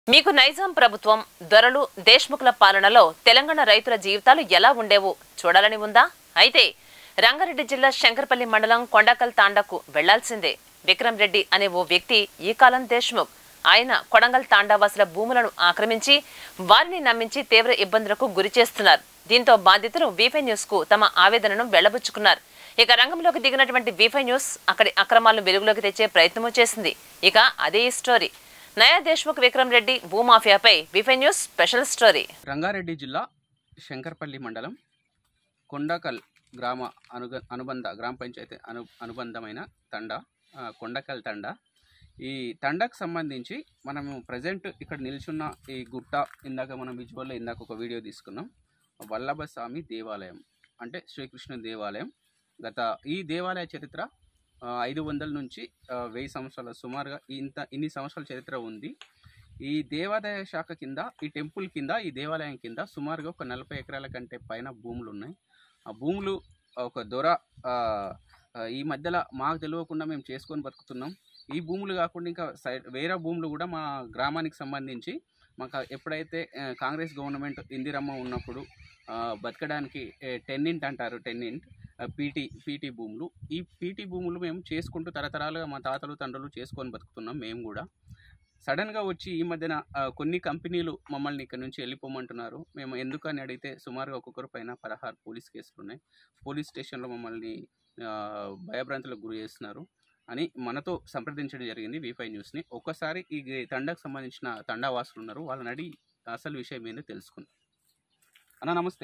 మీకు నైజాం ప్రభుత్వం దొరలు దేశ్ముఖుల పాలనలో తెలంగాణ రైతుల జీవితాలు ఎలా ఉండేవో చూడాలని ఉందా అయితే రంగారెడ్డి జిల్లా శంకరపల్లి మండలం కొండకల్ తాండాకు వెళ్లాల్సిందే విక్రమ్ రెడ్డి అనే ఓ వ్యక్తి ఈ కాలం దేశ్ముఖ్ ఆయన కొడంగల్ తాండావాసుల భూములను ఆక్రమించి వారిని నమ్మించి తీవ్ర ఇబ్బందులకు గురి చేస్తున్నారు దీంతో బాధితులు వీఫై న్యూస్ కు తమ ఆవేదనను వెళ్లబుచ్చుకున్నారు ఇక రంగంలోకి దిగినటువంటి వీఫై న్యూస్ అక్కడి అక్రమాలను వెలుగులోకి తెచ్చే ప్రయత్నము చేసింది ఇక అదే ఈ స్టోరీ నయా దేశ్ముఖ్ విక్రమ్ రెడ్డి భూమాఫియాపై వీఫై న్యూస్ స్పెషల్ స్టోరీ రంగారెడ్డి జిల్లా శంకర్పల్లి మండలం కొండకల్ గ్రామ అనుగ అనుబంధ గ్రామ పంచాయతీ అను అనుబంధమైన తండ ఆ, కొండకల్ తండ ఈ తండకు సంబంధించి మనము ప్రజెంట్ ఇక్కడ నిల్చున్న ఈ గుట్ట ఇందాక మనం విజువల్లో ఇందాక ఒక వీడియో తీసుకున్నాం వల్లభ స్వామి దేవాలయం అంటే శ్రీకృష్ణ దేవాలయం గత ఈ దేవాలయ చరిత్ర ఆ, ఐదు వందల నుంచి ఆ, వెయ్యి సంవత్సరాల సుమారుగా ఇంత ఇన్ని సంవత్సరాల చరిత్ర ఉంది ఈ దేవాదాయ శాఖ కింద ఈ టెంపుల్ కింద ఈ దేవాలయం కింద సుమారుగా ఒక నలభై ఎకరాల కంటే పైన భూములు ఉన్నాయి ఆ భూములు ఒక దొర ఆ, ఆ, ఈ మధ్యలో మాకు తెలియకుండా మేము చేసుకొని బతుకుతున్నాం ఈ భూములు కాకుండా ఇంకా సైడ్ వేరే భూములు కూడా మా గ్రామానికి సంబంధించి మాకు ఎప్పుడైతే ఆ, కాంగ్రెస్ గవర్నమెంట్ ఇందిరమ్మ ఉన్నప్పుడు ఆ, బతకడానికి టెన్నింట్ అంటారు టెన్నింట్ పీటీ పీటీ భూములు ఈ పీటీ భూములు మేము చేసుకుంటూ తరతరాలుగా మా తాతలు తండ్రులు చేసుకొని బతుకుతున్నాం మేము కూడా సడన్గా వచ్చి ఈ మధ్యన ఆ, కొన్ని కంపెనీలు మమ్మల్ని ఇక్కడ నుంచి వెళ్ళిపోమంటున్నారు మేము ఎందుకని అడిగితే సుమారుగా ఒక్కొక్కరి పైన పదహారు పోలీస్ కేసులు ఉన్నాయి పోలీస్ స్టేషన్లో మమ్మల్ని ఆ, భయభ్రాంతులకు గురి చేస్తున్నారు అని మనతో సంప్రదించడం జరిగింది వీఫై న్యూస్ని ఒక్కసారి ఈ తండకు సంబంధించిన తండావాసులు ఉన్నారు వాళ్ళని అడిగి అసలు విషయం ఏందో తెలుసుకుందాం అన్న నమస్తే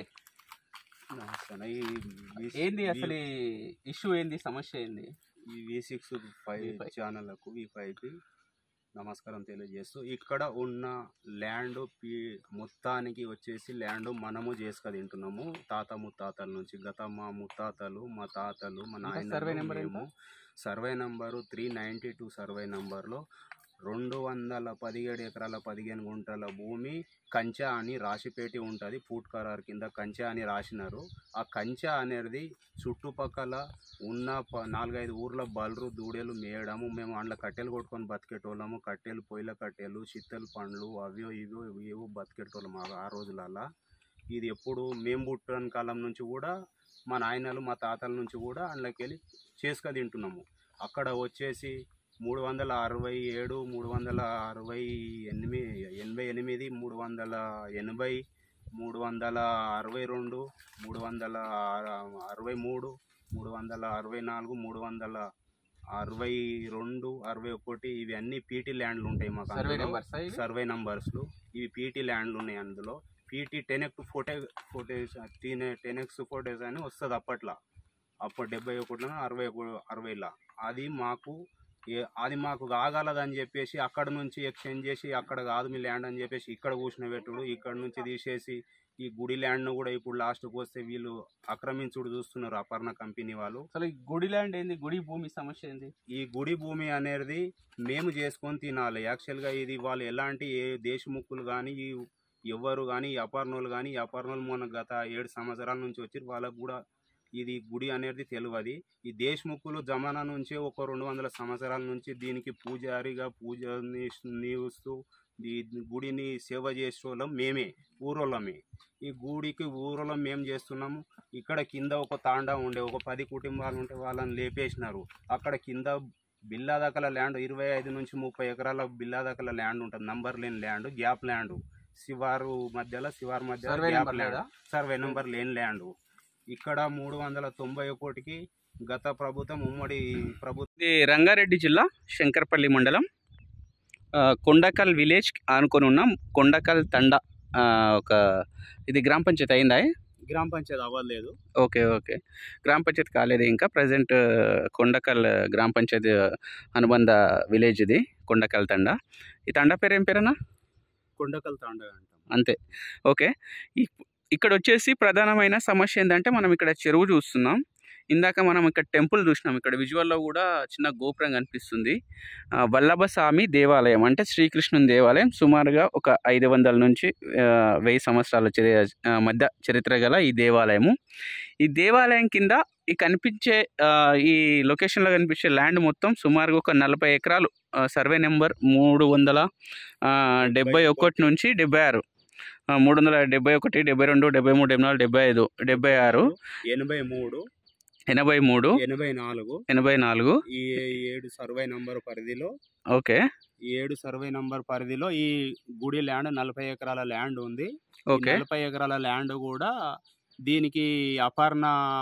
నమస్తే ఈ వి- ఏంది వి- అసలు ఇష్యూ ఏంది సమస్య ఏంది ఈ వి సిక్స్ ఫైవ్ V5. ఛానళ్లకు వి ఫైవ్కి నమస్కారం తెలియజేస్తూ ఇక్కడ ఉన్న ల్యాండ్ పీ మొత్తానికి వచ్చేసి ల్యాండ్ మనము చేసుక తింటున్నాము తాత ముత్తాతల నుంచి గత మా ముత్తాతలు మా తాతలు మా ఇంకా నాయన సర్వే నెంబర్ ఎంత? Survey number three ninety two సర్వే నంబర్లో రెండు వందల పదిహేడు ఎకరాల పదిహేను గుంటల భూమి కంచె అని రాసిపెట్టి ఉంటుంది ఫూట్ కరార్ కింద కంచె అని రాసినారు ఆ కంచె అనేది చుట్టుపక్కల ఉన్న ప నాలుగైదు ఊర్ల బలరు దూడేలు మేయడము మేము అందులో కట్టెలు కొట్టుకొని బతికేటోళ్ళము కట్టెలు పొయ్యిల కట్టెలు చిత్తలు పండ్లు అవో ఇవో ఏవో బతికేటోళ్ళము ఆ- ఆ రోజులల్లా ఇది ఎప్పుడు మేము పుట్టిన కాలం నుంచి కూడా మా నాయనలు మా తాతల నుంచి కూడా అందులోకి వెళ్ళి చేసుక తింటున్నాము అక్కడ వచ్చేసి మూడు వందల అరవై ఏడు మూడు వందల అరవై ఎనిమిది ఎనభై ఎనిమిది మూడు వందల ఎనభై మూడు వందల అరవై రెండు మూడు వందల అర- అరవై మూడు మూడు వందల అరవై నాలుగు మూడు వందల అరవై రెండు అరవై ఒకటి ఇవి అన్ని పీటీ ల్యాండ్లు ఉంటాయి మాకు సర్వే అందులో. నెంబర్ సర్వే నంబర్స్లు ఇవి పీటీ ల్యాండ్లు ఉన్నాయి అందులో పీటీ టెన్ ఎక్స్ ఫోటే ఫోటేజ్ టెన్ ఎక్స్ ఫోటేజ్ అని వస్తుంది అప్పట్లో అప్పుడు డెబ్బై ఒకటిలో అరవై ఒక- అరవైలో అది మాకు ఏ- అది మాకు కాగలదని చెప్పేసి అక్కడ నుంచి ఎక్స్చేంజ్ చేసి అక్కడ కాదు మీ ల్యాండ్ అని చెప్పేసి ఇక్కడ కూర్చుని పెట్టుడు ఇక్కడ నుంచి తీసేసి ఈ గుడి ల్యాండ్ను కూడా ఇప్పుడు లాస్ట్కి వస్తే వీళ్ళు ఆక్రమించుడు చూస్తున్నారు అపర్ణ కంపెనీ వాళ్ళు అసలు ఈ గుడి ల్యాండ్ ఏంది గుడి భూమి సమస్య ఏంది ఈ గుడి భూమి అనేది మేము చేసుకొని తినాలి యాక్చువల్గా ఇది వాళ్ళు ఎలాంటి ఏ దేశముక్కులు కానీ ఈ ఎవ్వరు కానీ ఈ అపర్ణులు కానీ ఈ అపర్ణులు మన గత ఏడు సంవత్సరాల నుంచి వచ్చి వాళ్ళకు కూడా ఇది గుడి అనేది తెలియదు ఈ దేశముక్కులు జమానా నుంచి ఒక రెండు వందల సంవత్సరాల నుంచి దీనికి పూజారిగా పూజ నీస్తూ ఈ గుడిని సేవ చేసే వాళ్ళం మేమే ఊరోళ్ళమే ఈ గుడికి ఊరోళ్ళం మేము చేస్తున్నాము ఇక్కడ కింద ఒక తాండా ఉండే ఒక పది కుటుంబాలు ఉంటే వాళ్ళని లేపేసినారు అక్కడ కింద బిల్లాదకల ల్యాండ్ ఇరవై ఐదు నుంచి ముప్పై ఎకరాల బిల్లాదకల ల్యాండ్ ఉంటుంది నంబర్ లేని ల్యాండ్ గ్యాప్ ల్యాండ్ శివారు మధ్యలో శివారు మధ్యలో సర్వే గ్యాప్ నెంబర్ ల్యాండ్ లేదా సర్వే నెంబర్ లేని ల్యాండ్ ఇక్కడ మూడు వందల తొంభై ఒకటికి గత ప్రభుత్వం ఉమ్మడి ప్రభుత్వం ఇది రంగారెడ్డి జిల్లా శంకర్పల్లి మండలం ఆ, కొండకల్ విలేజ్ ఆనుకొని ఉన్నాం కొండకల్ తండ ఆ, ఒక ఇది గ్రామ పంచాయతీ అయిందా గ్రామ పంచాయతీ అవ్వలేదు ఓకే ఓకే గ్రామ పంచాయతీ కాలేదు ఇంకా ప్రజెంట్ కొండకల్ గ్రామ పంచాయతీ అనుబంధ విలేజ్ ఇది కొండకల్ తండ ఈ తండ పేరు ఏం పేరన్నా కొండకల్ తాండ అంటాం అంతే ఓకే ఇ- ఇక్కడ వచ్చేసి ప్రధానమైన సమస్య ఏంటంటే మనం ఇక్కడ చెరువు చూస్తున్నాం ఇందాక మనం ఇక్కడ టెంపుల్ చూసినాం ఇక్కడ విజువల్లో కూడా చిన్న గోపురం కనిపిస్తుంది ఆ, వల్లభస్వామి దేవాలయం అంటే శ్రీకృష్ణుని దేవాలయం సుమారుగా ఒక ఐదు వందల నుంచి ఆ, వెయ్యి సంవత్సరాల చరి ఆ, మధ్య చరిత్ర గల ఈ దేవాలయము ఈ దేవాలయం కింద ఈ కనిపించే ఆ, ఈ లొకేషన్లో కనిపించే ల్యాండ్ మొత్తం సుమారుగా ఒక నలభై ఎకరాలు ఆ, సర్వే నెంబర్ మూడు వందల ఆ, డెబ్బై ఒకటి నుంచి డెబ్బై ఆరు ఆ, మూడు వందల డెబ్బై ఒకటి డెబ్బై రెండు డెబ్బై మూడు డెబ్బై నాలుగు డెబ్బై ఐదు డెబ్బై ఆరు ఎనభై మూడు ఎనభై మూడు ఎనభై నాలుగు ఎనభై నాలుగు ఈ ఏడు సర్వే నంబర్ పరిధిలో ఓకే ఈ ఏడు సర్వే నంబర్ పరిధిలో ఈ గుడి ల్యాండ్ నలభై ఎకరాల ల్యాండ్ ఉంది ఈ ఓకే నలభై ఎకరాల ల్యాండ్ కూడా దీనికి అపర్ణ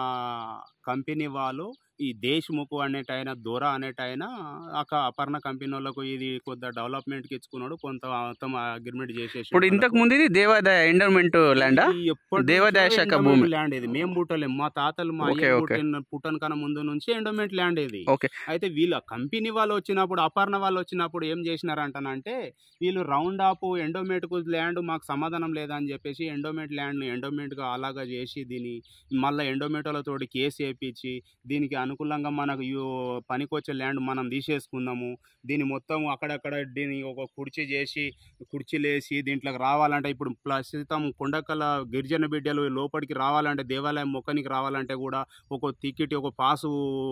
కంపెనీ వాళ్ళు ఈ దేశ్ముఖ్ అనేటైన దొర అనేటైన ఒక అపర్ణ కంపెనీ వాళ్ళకు ఇది కొంత డెవలప్మెంట్కి ఇచ్చుకున్నాడు కొంత మొత్తం అగ్రిమెంట్ చేసేసి ఇప్పుడు ఇంతకు ముందు ఇది దేవాదాయ ఎండోమెంట్ ల్యాండా ఈ ఎప్పటి దేవాదాయ నుంచో శాఖ ఎండోమెంట్ భూమి. ల్యాండ్ ఇది మేము పుట్టలేం మా తాతలు మా ఓకే, అయ్య ఓకే. పుట్టిన పుట్టన కన్నా ముందు నుంచి ఎండోమెంట్ ల్యాండ్ ఇది ఓకే. అయితే వీళ్ళ కంపెనీ వాళ్ళు వచ్చినప్పుడు అపర్ణ వాళ్ళు వచ్చినప్పుడు ఏం చేసినారంటనంటే వీళ్ళు రౌండ్ ఆప్ ఎండోమెంట్ కు ల్యాండ్ మాకు సమాధానం లేదని చెప్పేసి ఎండోమెంట్ ల్యాండ్ ఎండోమెంట్ గా అలాగా చేసి దీని మళ్ళీ ఎండోమెంట్ వాళ్ళతోటి కేసు వేయించి దీనికి అనుకూలంగా మనకు యు- పనికొచ్చే ల్యాండ్ మనం తీసేసుకుందాము దీని మొత్తం అక్కడక్కడ దీని ఒక కుర్చీ చేసి కుర్చీలు వేసి దీంట్లోకి రావాలంటే ఇప్పుడు ప్రస్తుతం కొండకల గిరిజన బిడ్డలు లోపలికి రావాలంటే దేవాలయం మొక్కనికి రావాలంటే కూడా ఒక టికెట్ ఒక పాసు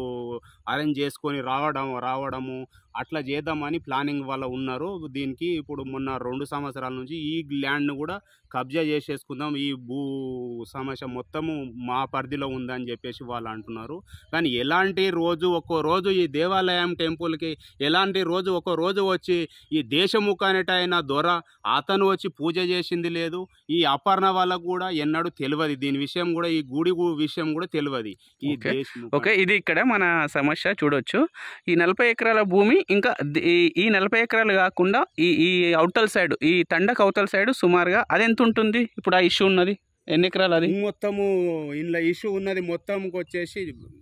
అరేంజ్ చేసుకొని రావడం రావడము అట్లా చేద్దామని ప్లానింగ్ వల్ల ఉన్నారు దీనికి ఇప్పుడు మొన్న రెండు సంవత్సరాల నుంచి ఈ ల్యాండ్ను కూడా కబ్జా చేసేసుకుందాం ఈ భూ సమస్య మొత్తము మా పరిధిలో ఉందని చెప్పేసి వాళ్ళు అంటున్నారు కానీ ఎలాంటి రోజు ఒక్కో రోజు ఈ దేవాలయం టెంపుల్కి ఎలాంటి రోజు ఒక్కో రోజు వచ్చి ఈ దేశముఖ అనేటైన దొర అతను వచ్చి పూజ చేసింది లేదు ఈ అపర్ణ వాళ్ళకు కూడా ఎన్నడూ తెలియదు దీని విషయం కూడా ఈ గుడి గు- విషయం కూడా తెలియదు ఈ ఓకే. దేశముఖ ఓకే ఇది ఇక్కడ మన సమస్య చూడొచ్చు ఈ నలభై ఎకరాల భూమి ఇంకా ది- ఈ ఈ నలభై ఎకరాలు కాకుండా ఈ ఈ అవతల సైడ్ ఈ తండకు అవతల సైడ్ సుమారుగా అది ఎంత ఉంటుంది ఇప్పుడు ఆ ఇష్యూ ఉన్నది ఎన్ని ఎకరాలు అది మొత్తము ఇందులో ఇష్యూ ఉన్నది మొత్తంకి వచ్చేసి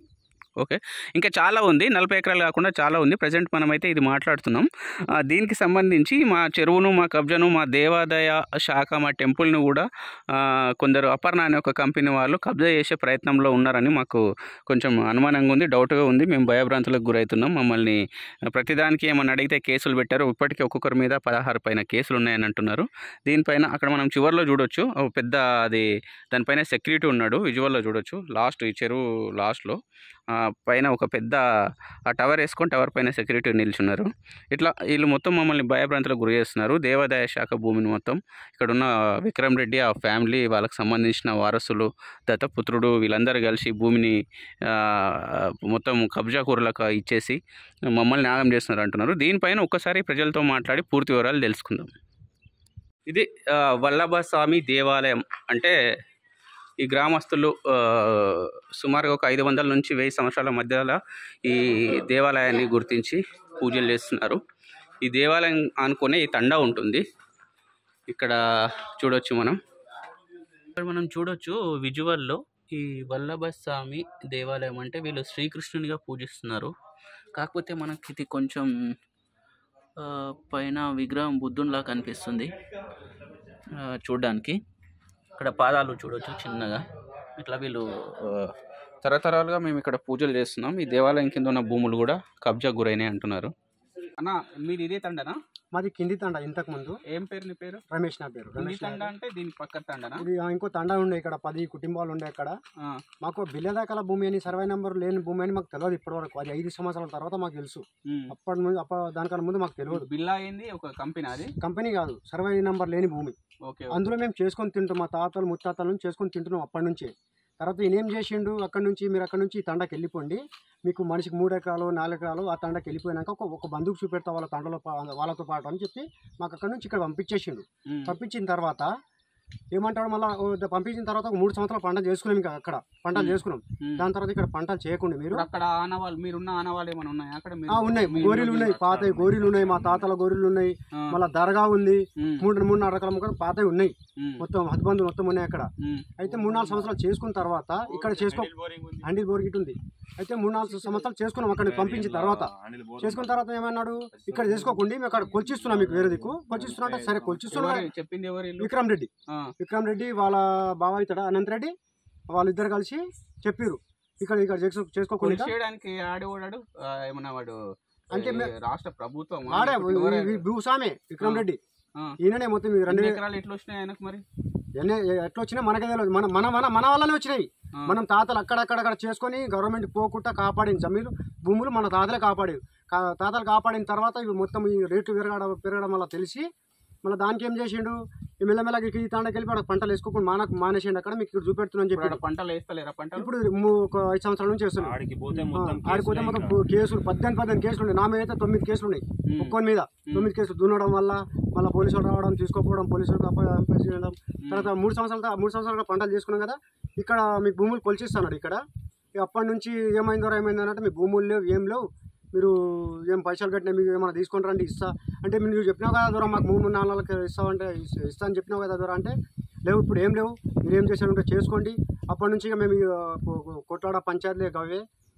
ఓకే ఇంకా చాలా ఉంది నలభై ఎకరాలు కాకుండా చాలా ఉంది ప్రజెంట్ మనమైతే ఇది మాట్లాడుతున్నాం ఆ, దీనికి సంబంధించి మా చెరువును మా కబ్జాను మా దేవాదాయ శాఖ మా టెంపుల్ను కూడా ఆ, కొందరు అపర్ణ అనే ఒక కంపెనీ వాళ్ళు కబ్జా చేసే ప్రయత్నంలో ఉన్నారని మాకు కొంచెం అనుమానంగా ఉంది డౌట్గా ఉంది మేము భయభ్రాంతులకు గురవుతున్నాం మమ్మల్ని ప్రతిదానికి ఏమన్నా అడిగితే కేసులు పెట్టారు ఇప్పటికీ ఒక్కొక్కరి మీద పదహారు పైన కేసులు ఉన్నాయని అంటున్నారు దీనిపైన అక్కడ మనం చివరిలో చూడొచ్చు ఓ పెద్ద అది దానిపైన సెక్యూరిటీ ఉన్నాడు విజువల్లో చూడొచ్చు లాస్ట్ ఈ చెరువు లాస్ట్లో ఆ, పైన ఒక పెద్ద ఆ టవర్ వేసుకొని టవర్ పైన సెక్యూరిటీ నిల్చున్నారు ఇట్లా వీళ్ళు మొత్తం మమ్మల్ని భయభ్రాంతులకు గురి చేస్తున్నారు దేవాదాయ శాఖ భూమిని మొత్తం ఇక్కడ ఉన్న విక్రమ్ రెడ్డి ఆ ఫ్యామిలీ వాళ్ళకి సంబంధించిన వారసులు దత్తపుత్రుడు వీళ్ళందరూ కలిసి భూమిని ఆ, మొత్తం కబ్జా కూరలకు ఇచ్చేసి మమ్మల్ని నాగం చేస్తున్నారు అంటున్నారు దీనిపైన ఒక్కసారి ప్రజలతో మాట్లాడి పూర్తి వివరాలు తెలుసుకుందాం ఇది ఆ, వల్లభ స్వామి దేవాలయం అంటే ఈ గ్రామస్తులు ఆ, సుమారుగా ఒక ఐదు వందల నుంచి వెయ్యి సంవత్సరాల మధ్యలో ఈ దేవాలయాన్ని గుర్తించి పూజలు చేస్తున్నారు ఈ దేవాలయం అనుకునే ఈ తండా ఉంటుంది ఇక్కడ చూడొచ్చు మనం ఇక్కడ మనం చూడొచ్చు విజువల్లో ఈ వల్లభ స్వామి దేవాలయం అంటే వీళ్ళు శ్రీకృష్ణునిగా పూజిస్తున్నారు కాకపోతే మనకి ఇది కొంచెం ఆ, పైన విగ్రహం బుద్ధునిలా కనిపిస్తుంది ఆ, చూడ్డానికి ఇక్కడ పాదాలు చూడొచ్చు చిన్నగా ఇట్లా వీళ్ళు ఆ, తరతరాలుగా మేము ఇక్కడ పూజలు చేస్తున్నాం ఈ దేవాలయం కింద ఉన్న భూములు కూడా కబ్జా గురైనాయి అంటున్నారు అన్న మీరు ఇదే తండనా మాది కింది తండ ఇంతకు ముందు ఏం పేరు నీ పేరు రమేష్ నా పేరు కింది రమేష్ నా తండ పేరు. అంటే దీని పక్క తండనా ఇది ఆ, ఇంకో తండ ఉండే ఇక్కడ పది కుటుంబాలు ఉండే ఇక్కడ ఆ, మాకు బిల్లదాకల భూమి అని సర్వే నెంబర్ లేని భూమి అని మాకు తెలియదు ఇప్పటివరకు అది ఐదు సంవత్సరాల తర్వాత మాకు తెలుసు ఉమ్. అప్పటి ముందు అప్ప దానికన్నా ముందు మాకు తెలియదు బిల్లా అయింది ఒక కంపెనీ అది కంపెనీ కాదు సర్వే నెంబర్ లేని భూమి ఓకే అందులో మేము చేసుకొని తింటాం మా తాతలు ముత్తాతల నుంచి చేసుకొని తింటున్నాం అప్పటి నుంచే తర్వాత ఈయన ఏం చేసిండు అక్కడ నుంచి మీరు అక్కడ నుంచి ఈ తండకి వెళ్ళిపోండి మీకు మనిషికి మూడు ఎకరాలు నాలుగు ఎకరాలు ఆ తండకి వెళ్ళిపోయినాక ఒక ఒక బంధుకు చూపెడతా వాళ్ళ తండలో పా- వాళ్ళతో పాటు అని చెప్పి మాకు అక్కడ నుంచి ఇక్కడ పంపించేసిండు ఉమ్. పంపించిన తర్వాత ఏమంటాడు మళ్ళీ పంపించిన తర్వాత ఒక మూడు సంవత్సరాలు పంట చేసుకున్నాం ఇంకా అక్కడ పంటలు చేసుకున్నాం ఉమ్. దాని తర్వాత ఇక్కడ పంటలు చేయకుండా మీరు ఇప్పుడు అక్కడ ఆనవాళ్ళు మీరున్న ఆనవాళ్ళు ఏమైనా ఉన్నాయా అక్కడ మీరు- ఆ, ఉన్నాయి మీరు గోరీలు ఉన్నాయి పాత గోరీలు ఉన్నాయి మా తాతల గోరీలు ఉన్నాయి ఆ, మళ్ళీ దర్గా ఉంది ఉమ్, మూడు మూడు నాలుగు రకాల ముక్కలు పాతవి ఉన్నాయి ఉమ్, మొత్తం హద్బందులు మొత్తం ఉన్నాయి అక్కడ ఉమ్, అయితే మూడు నాలుగు సంవత్సరాలు చేసుకున్న తర్వాత ఇక్కడ చేసుకో హండిల్ బోర్ గిట్ ఉంది అయితే మూడు నాలుగు సంవత్సరాలు చేసుకున్నాం అక్కడ పంపించిన తర్వాత చేసుకున్న తర్వాత ఏమన్నాడు ఇక్కడ చేసుకోకుండా మేము అక్కడ కొలిచిస్తున్నాం మీకు వేరే దిక్కు కొలిచిస్తున్నా అంటే సరే కొలిచిస్తున్నా ఎవరు చెప్పింది ఎవరు ఇల్లు విక్రమ్ రెడ్డి ఆ, విక్రమ్ రెడ్డి వాళ్ళ బావ ఇతడ అనంత్ రెడ్డి వాళ్ళిద్దరు కలిసి చెప్పారు ఇక్కడ ఇక్కడ చేసుకో చేసుకోకుండా కొలిచి చేయడానికి ఆడేవాడు ఏమన్నా వాడు అంటే ఏ, మే- రాష్ట్ర ప్రభుత్వం ఆడే ఈ- ఈ భూస్వామి విక్రమ్ ఆ. రెడ్డి ఆ. ఈయననే మొత్తం ఈ రెండు రెండు వే- ఎకరాలు ఎట్లా వచ్చినాయి ఆయనకు మరి ఎన్ని ఎట్లా వచ్చినా మనకే తెలియదు మన మన మన మన వల్లనే వచ్చినాయి ఆ. మనం తాతలు అక్కడక్కడక్కడ చేసుకొని గవర్నమెంట్ పోకుండా కాపాడిన జమీలు భూములు మన తాతలే కాపాడేవి కా- తాతలు కాపాడిన తర్వాత ఇవి మొత్తం ఈ రేట్లు పెరగడం పెరగడం వల్ల తెలిసి మళ్ళీ దానికి ఏం చేసిండు ఈ మెల్లమెల్లగా ఈ తాండకి వెళ్ళి అక్కడ పంటలు వేసుకోకుండా మానకు మానేసిండు అక్కడ మీకు ఇక్కడ చూపెడుతున్నాను ఇప్పుడు చెప్పి ఆడ పంటలు వేస్తలేరా పంటలు ఇప్పుడు ము- ఒక ఐదు సంవత్సరాల నుంచి చేస్తున్నాం ఆడికి పోతే ఆ, మొత్తం ఆడిపోతే కేసులే మొత్తం ఇంకా. పు- కేసులు పద్దెనిమిది పద్దెనిమిది కేసులు ఉన్నాయి నా మీద అయితే తొమ్మిది కేసులు ఉన్నాయి ఉమ్. ఒక్కొని మీద తొమ్మిది కేసులు దున్నడం వల్ల మళ్ళీ పోలీసులు రావడం తీసుకోపోవడం పోలీసులు అప్ప- అప్ప చేయడం తర్వాత మూడు సంవత్సరాల తా- మూడు సంవత్సరాలుగా పంటలు చేసుకున్నాం కదా ఇక్కడ మీకు భూములు కొలిచిస్తున్నాడు ఇక్కడ ఇక అప్పటి నుంచి ఏమైందో ఏమైందో అంటే మీ భూములు లేవు ఏం లేవు మీరు ఏం పైసలు కట్టినా మీకు ఏమైనా తీసుకొని రండి ఇస్తా అంటే మీరు నువ్వు చెప్పినావు కదా దూరం మాకు మూడు మూడు నాలుగు నెలలకు ఇస్తావంటే ఇస్- ఇస్తా అని చెప్పినావు కదా దూరం అంటే లేవు ఇప్పుడు ఏం లేవు మీరు ఏం చేశారంటే చేసుకోండి అప్పటి నుంచి ఇక మేము ఇక కొ- కొ- కొట్లాడ పంచాయతీలే గవే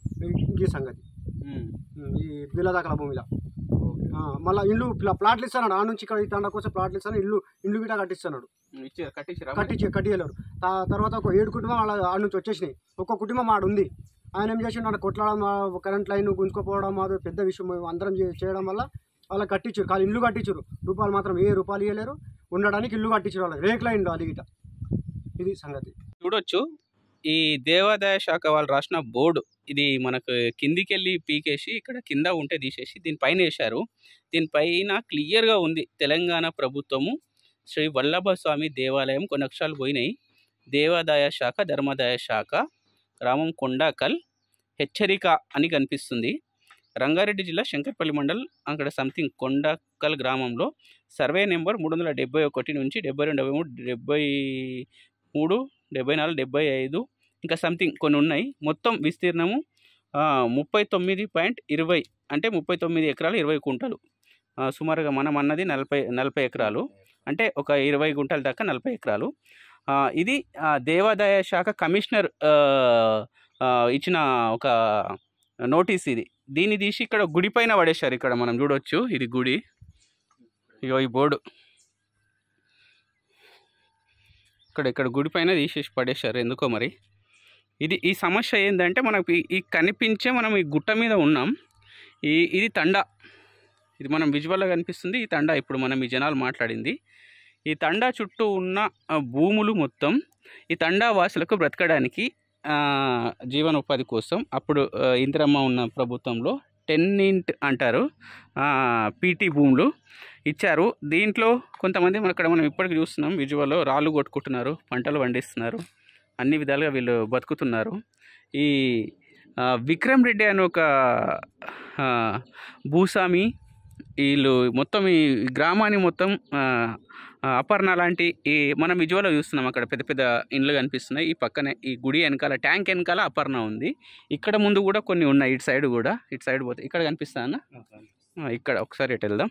ఈ సంగతి ఉమ్. ఈ బిల్లదాకల భూమిలో ఓకే. మళ్ళీ ఇల్లు ప్లా- ప్లాట్లు ఇస్తున్నాడు ఆ నుంచి ఇక్కడ ఈ తండ కోసం ప్లాట్లు ఇస్తాను ఇల్లు ఇల్లు గిట్ట కట్టిస్తున్నాడు ఉమ్, ఇచ్చారు కట్టించారా మరి? కట్టించి కట్టియలేరు తా- తర్వాత ఒక ఏడు కుటుంబం వాళ్ళ ఆడ నుంచి వచ్చేసినాయి ఒక్క కుటుంబం ఆడ ఉంది ఆయన ఏం చేసిండు ఆయన కొట్లాడడం ఆ కరెంట్ లైన్ గుంజుకోపోవడం అది పెద్ద విషయం అందరం చే- చేయడం వల్ల వాళ్ళకి కట్టించారు కానీ ఇల్లు కట్టించారు రూపాయలు మాత్రం ఏ రూపాయలు ఇవ్వలేరు ఉండడానికి ఇల్లు కట్టించారు వాళ్ళకి రేకుల ఇండ్లు అది గిట ఇది సంగతి చూడొచ్చు ఈ దేవాదాయ శాఖ వాళ్ళు రాసిన బోర్డు ఇది మనకు కిందికి వెళ్ళి పీకేసి ఇక్కడ కింద ఉంటే తీసేసి దీనిపైన వేశారు దీనిపైన క్లియర్గా ఉంది తెలంగాణ ప్రభుత్వము శ్రీ వల్లభ స్వామి దేవాలయం కొన్ని అక్షరాలు పోయినాయి దేవాదాయ శాఖ ధర్మాదాయ శాఖ గ్రామం కొండాకల్ హెచ్చరిక అని కనిపిస్తుంది రంగారెడ్డి జిల్లా శంకర్పల్లి మండల్ అక్కడ సంథింగ్ కొండాకల్ గ్రామంలో సర్వే నెంబర్ మూడు వందల డెబ్బై ఒకటి నుంచి డెబ్బై రెండు డెబ్బై మూడు డెబ్బై మూడు డెబ్బై నాలుగు డెబ్బై ఐదు ఇంకా సంథింగ్ కొన్ని ఉన్నాయి మొత్తం విస్తీర్ణము ఆ, ముప్పై తొమ్మిది పాయింట్ ఇరవై అంటే ముప్పై తొమ్మిది ఎకరాలు ఇరవై కుంటలు ఆ, సుమారుగా మనం అన్నది నలభై నలభై ఎకరాలు అంటే ఒక ఇరవై గుంటల దాకా నలభై ఎకరాలు ఆ, ఇది ఆ, దేవాదాయ శాఖ కమిషనర్ ఆ, ఆ, ఇచ్చిన ఒక నోటీస్ ఇది దీన్ని తీసి ఇక్కడ గుడి పైన పడేశారు ఇక్కడ మనం చూడొచ్చు ఇది గుడి ఇగో ఈ బోర్డు ఇక్కడ ఇక్కడ గుడి పైన తీసేసి పడేశారు ఎందుకో మరి ఇది ఈ సమస్య ఏంటంటే మనకు ఈ- ఈ కనిపించే మనం ఈ గుట్ట మీద ఉన్నాం ఈ ఇది తండా ఇది మనం విజువల్గా కనిపిస్తుంది ఈ తండా ఇప్పుడు మనం ఈ జనాలు మాట్లాడింది ఈ తండా చుట్టూ ఉన్న ఆ, భూములు మొత్తం ఈ తండా వాసులకు బ్రతకడానికి ఆ, జీవనోపాధి కోసం అప్పుడు ఆ, ఇందిరమ్మ ఉన్న ప్రభుత్వంలో టెన్నింట్ అంటారు పీటీ భూములు ఇచ్చారు దీంట్లో కొంతమంది మన ఇక్కడ మనం ఇప్పటికి చూస్తున్నాం విజువల్లో రాళ్ళు కొట్టుకుంటున్నారు పంటలు పండిస్తున్నారు అన్ని విధాలుగా వీళ్ళు బతుకుతున్నారు ఈ ఆ, విక్రమ్ రెడ్డి అని ఒక ఆ, భూస్వామి వీళ్ళు మొత్తం ఈ గ్రామాన్ని మొత్తం ఆ, ఆ, అపర్ణ లాంటి ఈ మనం విజువల్లో చూస్తున్నాం అక్కడ పెద్ద పెద్ద ఇండ్లు కనిపిస్తున్నాయి ఈ పక్కనే ఈ గుడి వెనకాల ట్యాంక్ వెనకాల అపర్ణ ఉంది ఇక్కడ ముందు కూడా కొన్ని ఉన్నాయి ఇటు సైడ్ కూడా ఇటు సైడ్ పోతే ఇక్కడ కనిపిస్తా అన్న ఆ, ఇక్కడ ఒకసారి ఇటు వెళ్దాం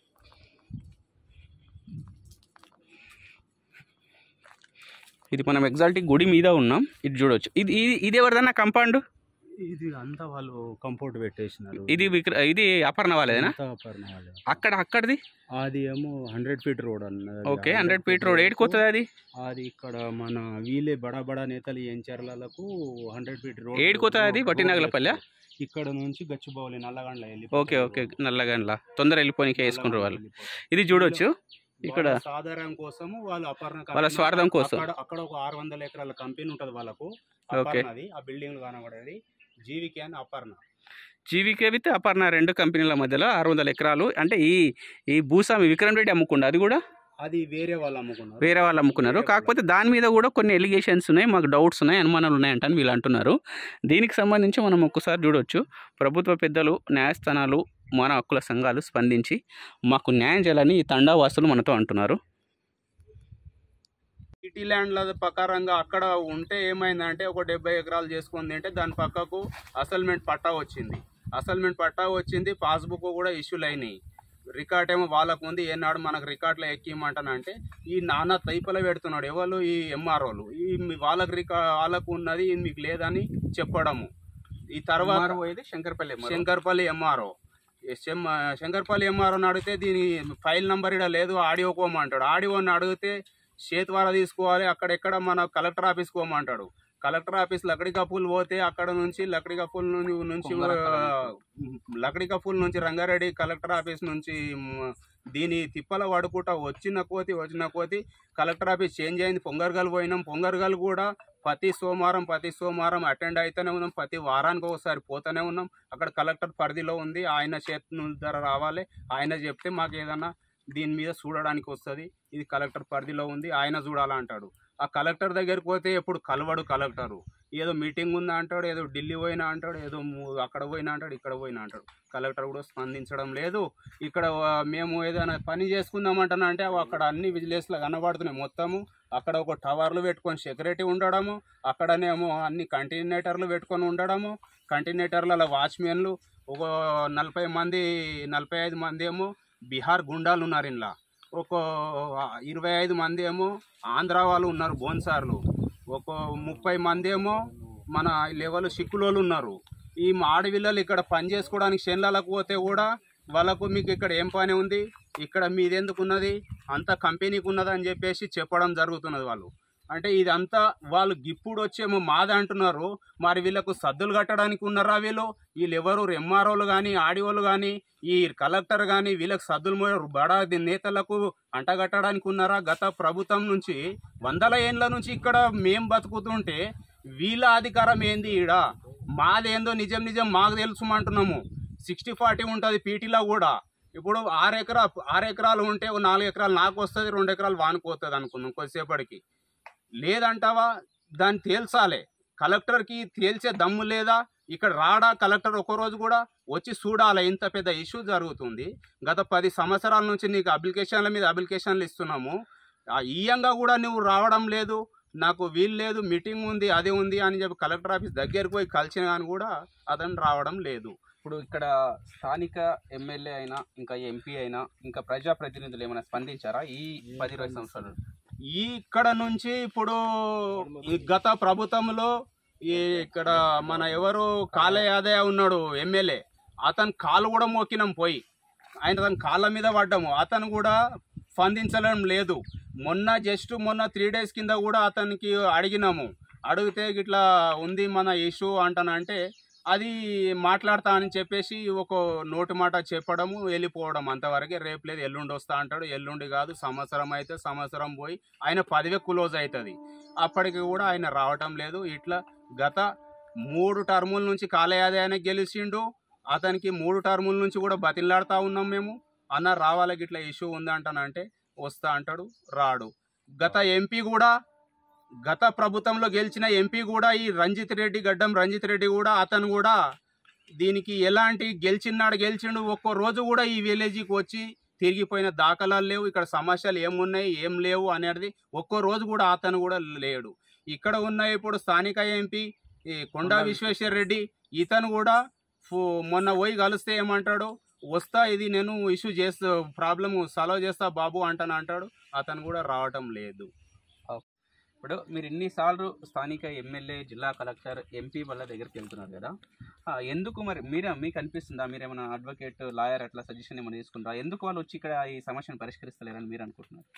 ఇది మనం ఎగ్జాక్ట్ గుడి మీద ఉన్నాం ఇది చూడొచ్చు ఇది ఇది ఇది ఎవరిదన్నా కంపౌండ్ ఇది అంతా వాళ్ళు కంఫర్ట్ పెట్టేసినారు ఇది విక్ర ఇది అపర్ణ వాళ్ళదేనా అంతా అపర్ణ వాళ్ళే. అక్కడ అక్కడిది అది ఏమో హండ్రెడ్ ఫీట్ రోడ్ అన్నది ఓకే హండ్రెడ్ ఫీట్ రోడ్ ఏడుకోతుంది అది అది ఇక్కడ మన వీలే బడా బడా నేతలు ఏం చర్లకు హండ్రెడ్ ఫీట్ రోడ్ ఏడుకోతుంది అది రోడ్ వట్టినగలపల్లె వేస్తారు. ఇక్కడ నుంచి గచ్చిబౌలి నల్లగండ్ల వెళ్ళి ఓకే ఓకే నల్లగండ్ల తొందర వెళ్ళిపోయినకే వేసుకుంటారు వాళ్ళు ఇది చూడొచ్చు ఇక్కడ సాధారణ కోసము వాళ్ళు అపర్ణ వాళ్ళ కంపెనీ- స్వార్థం కోసం. అక్కడ అక్కడ ఒక ఆరు వందల ఎకరాల కంపెనీ ఉంటది వాళ్ళకు ఓకే. అపర్ణది ఆ బిల్డింగ్ కనబడేది జీవికే అని అపర్ణ జీవికే విత్ అపర్ణ రెండు కంపెనీల మధ్యలో ఆరు వందల ఎకరాలు అంటే ఈ ఈ భూస్వామి విక్రమ్ రెడ్డి అమ్ముకుండా అది కూడా అది వేరే వాళ్ళు అమ్ముకున్నారు వేరే వాళ్ళు అమ్ముకున్నారు వేరే కాకపోతే దాని మీద కూడా కొన్ని ఎలిగేషన్స్ ఉన్నాయి మాకు డౌట్స్ ఉన్నాయి అనుమానాలు ఉన్నాయంట అని వీళ్ళు అంటున్నారు దీనికి సంబంధించి మనం ఒక్కసారి చూడొచ్చు ప్రభుత్వ పెద్దలు న్యాయస్థానాలు మానవ హక్కుల సంఘాలు స్పందించి మాకు న్యాయం చేయాలని ఈ తండావాసులు మనతో అంటున్నారు సిటీ ల్యాండ్ల ప్రకారంగా అక్కడ ఉంటే ఏమైందంటే ఒక డెబ్బై ఎకరాలు చేసుకుంది అంటే దాని పక్కకు అసల్మెంట్ పట్టా వచ్చింది అసల్మెంట్ పట్టా వచ్చింది పాస్బుక్ కూడా ఇష్యూలు అయినాయి రికార్డ్ ఏమో వాళ్ళకు ఉంది ఏనాడు మనకు రికార్డులో ఎక్కిమంటానంటే ఈ నాన్న తైపల పెడుతున్నాడు ఎవరు ఈ ఎంఆర్ఓలు ఈ మీ- వాళ్ళకి రికా వాళ్ళకు ఉన్నది ఇది మీకు లేదని చెప్పడము ఈ తర్వాత MRO ఇది శంకర్పల్లి MRO. శంకర్పల్లి ఎంఆర్ఓ శంకర్పల్లి ఎంఆర్ఓని అడిగితే దీని ఫైల్ నంబర్ ఇక్కడ లేదు ఆడియో కోమంటాడు ఆడియోని అడిగితే చేతివార తీసుకోవాలి అక్కడెక్కడ మన కలెక్టర్ ఆఫీస్ కోమంటాడు కలెక్టర్ ఆఫీస్ లకడి కపూల్ పోతే అక్కడ నుంచి లకడి కపూల్ నుంచి నుంచి కొంగరకల్ ఆ, లకడి కపూల్ నుంచి రంగారెడ్డి కలెక్టర్ ఆఫీస్ నుంచి మ్, దీని తిప్పల పడుకుంటా వచ్చిన కోతి వచ్చిన కోతి కలెక్టర్ ఆఫీస్ చేంజ్ అయింది పొంగర్గల్ పోయినాం పొంగర్గల్ కూడా ప్రతి సోమవారం ప్రతి సోమవారం అటెండ్ అయితేనే ఉన్నాం ప్రతి వారానికి ఒకసారి పోతూనే ఉన్నాం అక్కడ కలెక్టర్ పరిధిలో ఉంది ఆయన చేతుల ధర రావాలి ఆయన చెప్తే మాకు ఏదన్నా దీని మీద చూడడానికి వస్తుంది ఇది కలెక్టర్ పరిధిలో ఉంది ఆయన చూడాలంటాడు ఆ కలెక్టర్ దగ్గరికి పోతే ఎప్పుడు కలవడు కలెక్టరు ఏదో మీటింగ్ ఉందా అంటాడు ఏదో ఢిల్లీ పోయినా అంటాడు ఏదో ము- అక్కడ పోయినా అంటాడు ఇక్కడ పోయినా అంటాడు కలెక్టర్ కూడా స్పందించడం లేదు ఇక్కడ ఆ, మేము ఏదైనా పని చేసుకుందామంటానంటే అంటే అవి అక్కడ అన్ని విజిలెన్స్లో కనబడుతున్నాయి మొత్తము అక్కడ ఒక టవర్లు పెట్టుకొని సెక్యూరిటీ ఉండడము అక్కడనేమో అన్ని కంటినేటర్లు పెట్టుకొని ఉండడము కంటినేటర్లలో వాచ్మెన్లు ఒక నలభై మంది నలభై ఐదు మంది ఏమో బీహార్ గుండాలు ఉన్నారు ఇంట్లో ఒక ఇరవై ఐదు మంది ఏమో ఆంధ్ర వాళ్ళు ఉన్నారు బోన్సార్లు ఒక ముప్పై మంది ఏమో మన లెవెల్ సిక్కులోళ్ళు ఉన్నారు ఈ ఆడపిల్లలు ఇక్కడ పని చేసుకోవడానికి చేనులకు పోతే కూడా వాళ్ళకు మీకు ఇక్కడ ఏం పని ఉంది ఇక్కడ మీదెందుకు ఉన్నది అంత కంపెనీకి ఉన్నది అని చెప్పేసి చెప్పడం జరుగుతున్నది వాళ్ళు అంటే ఇదంతా వాళ్ళు గిప్పుడు వచ్చేమో మాది అంటున్నారు మరి వీళ్ళకు సద్దులు కట్టడానికి ఉన్నారా వీళ్ళు వీళ్ళు ఎవరు ఎంఆర్ఓలు కానీ ఆడిఓలు కానీ ఈ కలెక్టర్ కానీ వీళ్ళకి సద్దులు మోయ బడా నేతలకు అంటగట్టడానికి ఉన్నారా గత ప్రభుత్వం నుంచి వందల ఏండ్ల నుంచి ఇక్కడ మేం బతుకుతుంటే వీళ్ళ అధికారం ఏంది ఈడ మాదేందో నిజం నిజం మాకు తెలుసుమంటున్నాము సిక్స్టీ ఫార్టీ ఉంటుంది పీటీలో కూడా ఇప్పుడు ఆరు ఎకరా ఆరు ఎకరాలు ఉంటే ఓ నాలుగు ఎకరాలు నాకు వస్తుంది రెండు ఎకరాలు వానికి వస్తుంది అనుకుందాం కొద్దిసేపటికి లేదంటావా దాన్ని తేల్చాలి కలెక్టర్కి తేల్చే దమ్ము లేదా ఇక్కడ రాడా కలెక్టర్ ఒక రోజు కూడా వచ్చి చూడాలి ఇంత పెద్ద ఇష్యూ జరుగుతుంది గత పది సంవత్సరాల నుంచి నీకు అప్లికేషన్ల మీద అప్లికేషన్లు ఇస్తున్నాము ఆ ఈయంగా కూడా నువ్వు రావడం లేదు నాకు వీలు లేదు మీటింగ్ ఉంది అది ఉంది అని చెప్పి కలెక్టర్ ఆఫీస్ దగ్గరికి పోయి కలిసిన కానీ కూడా అతను రావడం లేదు ఇప్పుడు ఇక్కడ స్థానిక ఎమ్మెల్యే అయినా ఇంకా ఎంపీ అయినా ఇంకా ప్రజాప్రతినిధులు ఏమైనా స్పందించారా ఈ పది ఇరవై సంవత్సరాలు ఈ ఇక్కడ నుంచి ఇప్పుడు ఈ గత ప్రభుత్వంలో ఈ ఇక్కడ మన ఎవరు కాళ యాదయ్య ఉన్నాడు ఎమ్మెల్యే అతను కాలు కూడా మోకినాం పోయి ఆయన తన కాళ్ళ మీద పడ్డాము అతను కూడా స్పందించడం లేదు మొన్న జస్ట్ మొన్న త్రీ డేస్ కింద కూడా అతనికి అడిగినాము అడిగితే ఇట్లా ఉంది మన ఇష్యూ అంటానంటే అది మాట్లాడతా అని చెప్పేసి ఒక నోటి మాట చెప్పడము వెళ్ళిపోవడం అంతవరకే రేపు లేదు ఎల్లుండి వస్తా అంటాడు ఎల్లుండి కాదు సంవత్సరం అయితే సంవత్సరం పోయి ఆయన పదివే క్లోజ్ అవుతుంది అప్పటికి కూడా ఆయన రావటం లేదు ఇట్లా గత మూడు టర్ముల నుంచి కాలయాదయాన్ని గెలిచిండు అతనికి మూడు టర్ముల నుంచి కూడా బతిలాడుతూ ఉన్నాం మేము అన్న రావాలి ఇట్లా ఇష్యూ ఉందంటానంటే వస్తా అంటాడు రాడు గత ఎంపీ కూడా గత ప్రభుత్వంలో గెలిచిన ఎంపీ కూడా ఈ రంజిత్ రెడ్డి గడ్డం రంజిత్ రెడ్డి కూడా అతను కూడా దీనికి ఎలాంటి గెలిచినాడు గెలిచిండు ఒక్కో రోజు కూడా ఈ విలేజ్కి వచ్చి తిరిగిపోయిన దాఖలాలు లేవు ఇక్కడ సమస్యలు ఏమున్నాయి ఏం లేవు అనేది ఒక్కో రోజు కూడా అతను కూడా లేడు ఇక్కడ ఉన్న ఇప్పుడు స్థానిక ఎంపీ ఈ కొండా విశ్వేశ్వర రెడ్డి ఇతను కూడా ఫో- మొన్న పోయి కలిస్తే ఏమంటాడు వస్తా ఇది నేను ఇష్యూ చేస్తా ప్రాబ్లమ్ సాల్వ్ చేస్తా బాబు అంటాను అంటాడు అతను కూడా రావటం లేదు ఇప్పుడు మీరు ఇన్నిసార్లు స్థానిక ఎమ్మెల్యే జిల్లా కలెక్టర్ ఎంపీ వాళ్ళ దగ్గరికి వెళ్తున్నారు కదా ఆ, ఎందుకు మరి మీరే మీకు అనిపిస్తుందా మీరేమైనా అడ్వకేట్ లాయర్ అట్లా సజెషన్ ఏమైనా తీసుకుంటారా ఎందుకు వాళ్ళు వచ్చి ఇక్కడ ఈ సమస్యను పరిష్కరిస్తలేరని మీరు అనుకుంటున్నారు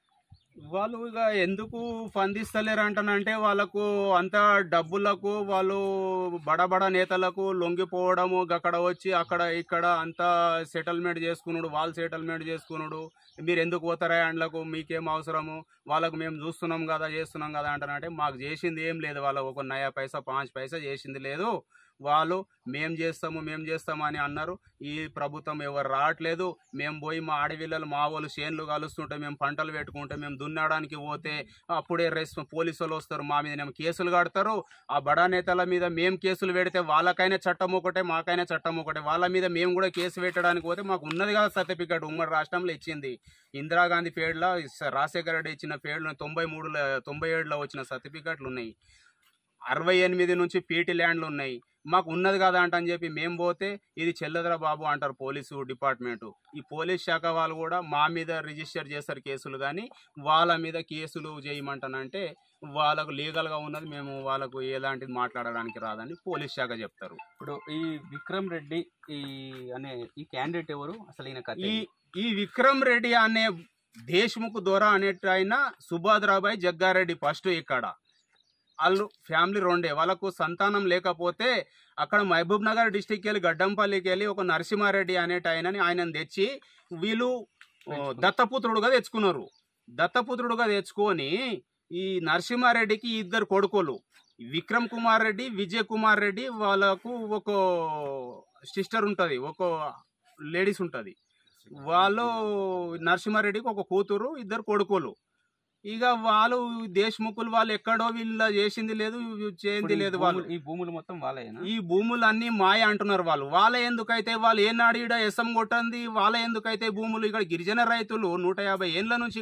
వాళ్ళు ఇక ఎందుకు స్పందిస్తలేరు అంటానంటే వాళ్ళకు అంత డబ్బులకు వాళ్ళు బడబడ నేతలకు లొంగిపోవడము అక్కడ వచ్చి అక్కడ ఇక్కడ అంతా సెటిల్మెంట్ చేసుకున్నాడు వాళ్ళు సెటిల్మెంట్ చేసుకున్నాడు మీరు ఎందుకు పోతారా అండ్లకు మీకేం అవసరము వాళ్ళకు మేము చూస్తున్నాం కదా చేస్తున్నాం కదా అంటానంటే మాకు చేసింది ఏం లేదు వాళ్ళకు ఒక నయా పైసా పాంచ్ పైసా చేసింది లేదు వాళ్ళు మేం చేస్తాము మేం చేస్తాము అని అన్నారు ఈ ప్రభుత్వం ఎవరు రావట్లేదు మేము పోయి మా ఆడవిల్లలు మా వాళ్ళు చేన్లు కలుస్తుంటే మేము పంటలు పెట్టుకుంటే మేము దున్నడానికి పోతే అప్పుడే రెస్ పోలీసు వాళ్ళు వస్తారు మా మీద ఏమో కేసులు కడతారు ఆ బడా నేతల మీద మేము కేసులు పెడితే వాళ్ళకైనా చట్టం ఒకటే మాకైనా చట్టం ఒకటే వాళ్ళ మీద మేము కూడా కేసు పెట్టడానికి పోతే మాకు ఉన్నది కదా సర్టిఫికేట్ ఉమ్మడి రాష్ట్రంలో ఇచ్చింది ఇందిరాగాంధీ ఫేడ్లో రాజశేఖర రెడ్డి ఇచ్చిన ఫేడ్లో తొంభై మూడులో తొంభై ఏడులో వచ్చిన సర్టిఫికెట్లు ఉన్నాయి అరవై ఎనిమిది నుంచి పీటీ ల్యాండ్లు ఉన్నాయి మాకు ఉన్నది కదా అంట అని చెప్పి మేము పోతే ఇది చెల్లదరా బాబు అంటారు పోలీసు డిపార్ట్మెంటు ఈ పోలీస్ శాఖ వాళ్ళు కూడా మా మీద రిజిస్టర్ చేస్తారు కేసులు కానీ వాళ్ళ మీద కేసులు చేయమంటానంటే వాళ్ళకు లీగల్గా ఉన్నది మేము వాళ్ళకు ఎలాంటిది మాట్లాడడానికి రాదని పోలీస్ శాఖ చెప్తారు ఇప్పుడు ఈ విక్రమ్ రెడ్డి ఈ అనే ఈ క్యాండిడేట్ ఎవరు అసలు ఈయన కథ ఈ ఏంటి? ఈ విక్రమ్ రెడ్డి అనే దేశ్ముఖ్ దొర అనేట ఆయన సుభాద్రాబాయ్ జగ్గారెడ్డి ఫస్ట్ ఇక్కడ వాళ్ళు ఫ్యామిలీ రెండే వాళ్ళకు సంతానం లేకపోతే అక్కడ మహబూబ్ నగర్ డిస్టిక్కి వెళ్ళి గడ్డంపల్లికి వెళ్ళి ఒక నరసింహారెడ్డి అనేట ఆయనని ఆయనను తెచ్చి వీళ్ళు దత్తపుత్రుడుగా తెచ్చుకున్నారు దత్తపుత్రుడుగా తెచ్చుకొని ఈ నరసింహారెడ్డికి ఇద్దరు కొడుకులు విక్రమ్ కుమార్ రెడ్డి విజయ్ కుమార్ రెడ్డి వాళ్ళకు ఒక సిస్టర్ ఉంటుంది ఒక లేడీస్ ఉంటుంది వాళ్ళు నరసింహారెడ్డికి ఒక కూతురు ఇద్దరు కొడుకులు ఇక వాళ్ళు దేశముఖులు వాళ్ళు ఎక్కడో వీళ్ళ చేసింది లేదు చేయింది లేదు వాళ్ళు ఈ భూములు మొత్తం వాళ్ళేనా ఈ భూములన్నీ మాయ అంటున్నారు వాళ్ళు వాళ్ళ ఎందుకైతే వాళ్ళు ఏనాడు ఈడ ఎసం కొట్టంది వాళ్ళ ఎందుకైతే భూములు ఇక్కడ గిరిజన రైతులు నూట యాభై ఏండ్ల నుంచి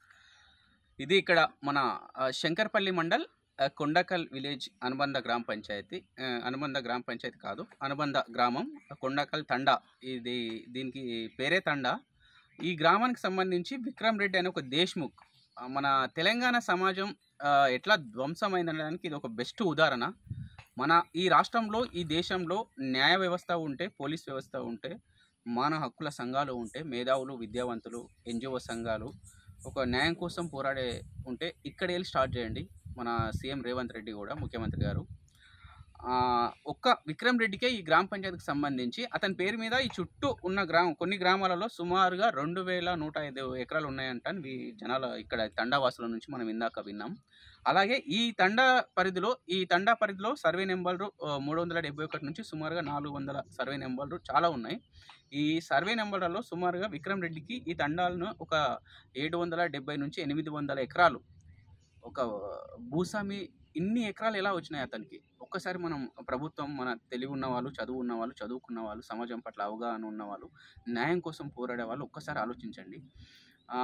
ఇది ఇక్కడ మన ఆ, శంకర్పల్లి మండల్ ఆ, కొండకల్ విలేజ్ అనుబంధ గ్రామ పంచాయతీ ఆ, అనుబంధ గ్రామ పంచాయతీ కాదు అనుబంధ గ్రామం కొండకల్ తండా ఇది దీనికి పేరే తండా ఈ గ్రామానికి సంబంధించి విక్రమ్ రెడ్డి అనే ఒక దేశ్ముఖ్ ఆ, మన తెలంగాణ సమాజం ఆ, ఎట్లా ధ్వంసమైందనడానికి ఇది ఒక బెస్ట్ ఉదాహరణ మన ఈ రాష్ట్రంలో ఈ దేశంలో న్యాయ వ్యవస్థ ఉంటే పోలీస్ వ్యవస్థ ఉంటే మానవ హక్కుల సంఘాలు ఉంటే మేధావులు విద్యావంతులు ఎన్జిఓ సంఘాలు ఒక న్యాయం కోసం పోరాడే ఉంటే ఇక్కడ వెళ్ళి స్టార్ట్ చేయండి మన సీఎం రేవంత్ రెడ్డి కూడా ముఖ్యమంత్రి గారు ఆ, ఒక్క విక్రమ్ రెడ్డికే ఈ గ్రామ పంచాయతీకి సంబంధించి అతని పేరు మీద ఈ చుట్టూ ఉన్న గ్రామం కొన్ని గ్రామాలలో సుమారుగా రెండు వేల నూట ఐదు ఎకరాలు ఉన్నాయంట అని వీ- జనాల ఇక్కడ తండావాసుల నుంచి మనం ఇందాక విన్నాం అలాగే ఈ తండా పరిధిలో ఈ తండా పరిధిలో సర్వే నెంబర్లు మూడు వందల డెబ్బై ఒకటి నుంచి సుమారుగా నాలుగు వందల సర్వే నెంబర్లు చాలా ఉన్నాయి ఈ సర్వే నెంబర్లలో సుమారుగా విక్రమ్ రెడ్డికి ఈ తండాలను ఒక ఏడు వందల డెబ్బై నుంచి ఎనిమిది వందల ఎకరాలు ఒక భూస్వామి ఇన్ని ఎకరాలు ఎలా వచ్చినాయి అతనికి ఒక్కసారి మనం ప్రభుత్వం మన తెలివి ఉన్న వాళ్ళు చదువు ఉన్న వాళ్ళు చదువుకున్న వాళ్ళు సమాజం పట్ల అవగాహన ఉన్న వాళ్ళు న్యాయం కోసం పోరాడే వాళ్ళు ఒక్కసారి ఆలోచించండి ఆ,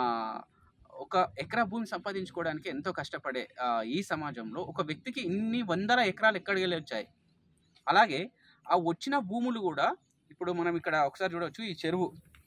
ఒక ఎకరా భూమి సంపాదించుకోవడానికి ఎంతో కష్టపడే ఆ, ఈ సమాజంలో ఒక వ్యక్తికి ఇన్ని వందల ఎకరాలు ఎక్కడికి వెళ్ళి వచ్చాయి అలాగే ఆ వచ్చిన భూములు కూడా ఇప్పుడు మనం ఇక్కడ ఒకసారి చూడవచ్చు ఈ చెరువు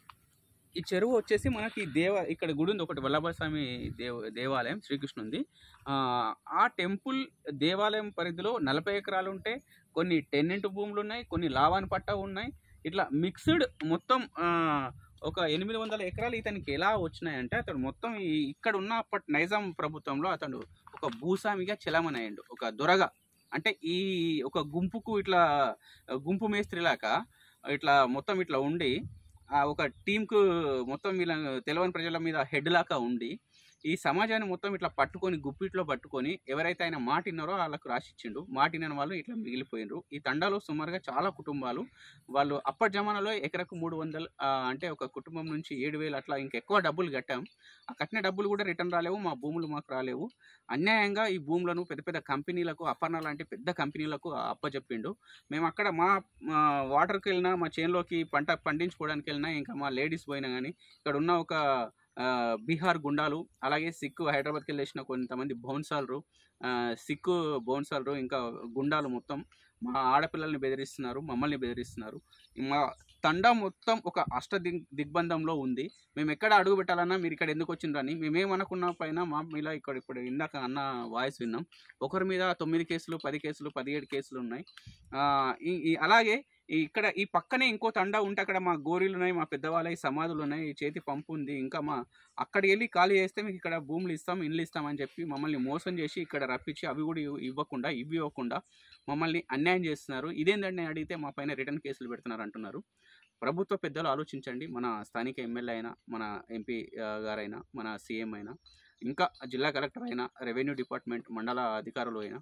ఈ చెరువు వచ్చేసి మనకి దేవ ఇక్కడ గుడి ఉంది ఒకటి వల్లభస్వామి దేవ దేవాలయం శ్రీకృష్ణుంది ఆ, ఆ టెంపుల్ దేవాలయం పరిధిలో నలభై ఎకరాలు ఉంటే కొన్ని టెన్నెంట్ భూములు ఉన్నాయి కొన్ని లావాన్ పట్టా ఉన్నాయి ఇట్లా మిక్స్డ్ మొత్తం ఆ, ఒక ఎనిమిది వందల ఎకరాలు ఇతనికి ఎలా వచ్చినాయంటే అతడు మొత్తం ఈ ఇక్కడ ఉన్న అప్పటి నైజాం ప్రభుత్వంలో అతడు ఒక భూస్వామిగా చెలమనయ్యండు ఒక దొరగా అంటే ఈ ఒక గుంపుకు ఇట్లా గుంపు మేస్త్రిలాగా ఇట్లా మొత్తం ఇట్లా ఉండి ఆ ఒక టీంకు మొత్తం వీళ్ళ తెలవని ప్రజల మీద హెడ్ లాగా ఉండి ఈ సమాజాన్ని మొత్తం ఇట్లా పట్టుకొని గుప్పిట్లో పట్టుకొని ఎవరైతే ఆయన మాట విన్నారో వాళ్ళకు రాసిచ్చిండు మాట వినని వాళ్ళు ఇట్లా మిగిలిపోయినరు ఈ తండాలో సుమారుగా చాలా కుటుంబాలు వాళ్ళు అప్పటి జమానాలో ఎకరకు మూడు వందలు ఆ, అంటే ఒక కుటుంబం నుంచి ఏడు వేలు అట్లా ఇంకెక్కువ డబ్బులు కట్టాం ఆ కట్టిన డబ్బులు కూడా రిటర్న్ రాలేవు మా భూములు మాకు రాలేవు అన్యాయంగా ఈ భూములను పెద్ద పెద్ద కంపెనీలకు అపర్ణ లాంటి పెద్ద కంపెనీలకు అప్పచెప్పిండు మేము అక్కడ మా మా వాటర్కి వెళ్ళినా మా చేనులోకి పంట పండించుకోవడానికి వెళ్ళినా ఇంకా మా లేడీస్ పోయినా కానీ ఇక్కడ ఉన్న ఒక ఆ, బీహార్ గుండాలు అలాగే సిక్కు హైదరాబాద్కి వెళ్ళేసిన కొంతమంది బౌన్సాలరు ఆ, సిక్కు బౌన్సాలరు ఇంకా గుండాలు మొత్తం మా ఆడపిల్లల్ని బెదిరిస్తున్నారు మమ్మల్ని బెదిరిస్తున్నారు మా తండా మొత్తం ఒక అష్ట దిగ్ దిగ్బంధంలో ఉంది మేము ఎక్కడ అడుగు పెట్టాలన్నా మీరు ఇక్కడ ఎందుకు వచ్చిండ్రని మేమేమనుకున్న పైన మా మీద ఇక్కడ ఇప్పుడు ఇందాక అన్న వాయిస్ విన్నాం ఒకరి మీద తొమ్మిది కేసులు పది కేసులు పదిహేడు కేసులు ఉన్నాయి ఆ, ఈ- ఈ అలాగే ఈ ఇక్కడ ఈ పక్కనే ఇంకో తండా ఉంటే అక్కడ మా గోరీలు ఉన్నాయి మా పెద్దవాళ్ళ సమాధులు ఉన్నాయి ఈ చేతి పంపు ఉంది ఇంకా మా అక్కడికి వెళ్ళి ఖాళీ చేస్తే మీకు ఇక్కడ భూములు ఇస్తాం ఇండ్లు ఇస్తామని చెప్పి మమ్మల్ని మోసం చేసి ఇక్కడ రప్పించి అవి కూడా ఇవ్వ- ఇవ్వకుండా ఇవి ఇవ్వకుండా మమ్మల్ని అన్యాయం చేస్తున్నారు ఇదేంటంటే అడిగితే మా పైన రిటర్న్ కేసులు పెడుతున్నారు అంటున్నారు ప్రభుత్వ పెద్దలు ఆలోచించండి మన స్థానిక ఎమ్మెల్యే అయినా మన ఎంపీ గారైనా మన సీఎం అయినా ఇంకా జిల్లా కలెక్టర్ అయినా రెవెన్యూ డిపార్ట్మెంట్ మండల అధికారులు అయినా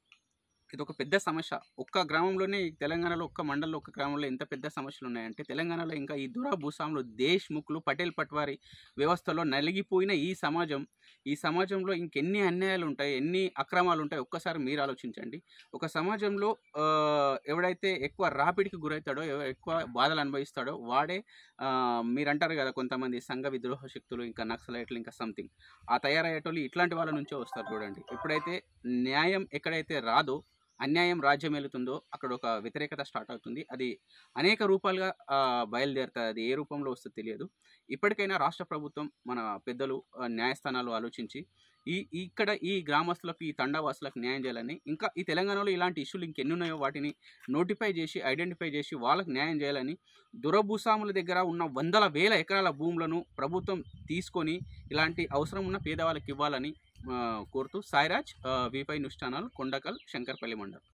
ఇది ఒక పెద్ద సమస్య ఒక్క గ్రామంలోనే ఈ తెలంగాణలో ఒక్క మండలంలో ఒక్క గ్రామంలో ఎంత పెద్ద సమస్యలు ఉన్నాయంటే తెలంగాణలో ఇంకా ఈ దురా భూస్వాములు దేశ్ముఖులు పటేల్ పట్వారి వ్యవస్థలో నలిగిపోయిన ఈ సమాజం ఈ సమాజంలో ఇంకెన్ని అన్యాయాలు ఉంటాయి ఎన్ని అక్రమాలు ఉంటాయి ఒక్కసారి మీరు ఆలోచించండి ఒక సమాజంలో ఆ, ఎవడైతే ఎక్కువ రాపిడికి గురవుతాడో ఎవ- ఎక్కువ బాధలు అనుభవిస్తాడో వాడే ఆ, మీరు అంటారు కదా కొంతమంది సంఘ విద్రోహ శక్తులు ఇంకా నక్సలైట్లు ఇంకా సంథింగ్ ఆ తయారయ్యేటోళ్ళు ఇట్లాంటి వాళ్ళ నుంచే వస్తారు చూడండి ఎప్పుడైతే న్యాయం ఎక్కడైతే రాదో అన్యాయం రాజ్యం వెళుతుందో అక్కడ ఒక వ్యతిరేకత స్టార్ట్ అవుతుంది అది అనేక రూపాలుగా ఆ, బయలుదేరుతుంది అది ఏ రూపంలో వస్తుందో తెలియదు ఇప్పటికైనా రాష్ట్ర ప్రభుత్వం మన పెద్దలు ఆ, న్యాయస్థానాలు ఆలోచించి ఈ ఇక్కడ ఈ గ్రామస్తులకు ఈ తండావాసులకు న్యాయం చేయాలని ఇంకా ఈ తెలంగాణలో ఇలాంటి ఇష్యూలు ఇంకెన్ని ఉన్నాయో వాటిని నోటిఫై చేసి ఐడెంటిఫై చేసి వాళ్ళకి న్యాయం చేయాలని దురభూస్వాముల దగ్గర ఉన్న వందల వేల ఎకరాల భూములను ప్రభుత్వం తీసుకొని ఇలాంటి అవసరం ఉన్న పేదవాళ్ళకి ఇవ్వాలని ఆ, కోరుతూ సాయిరాజ్ వీపై న్యూస్ ఛానల్ కొండకల్ శంకర్పల్లి మండలం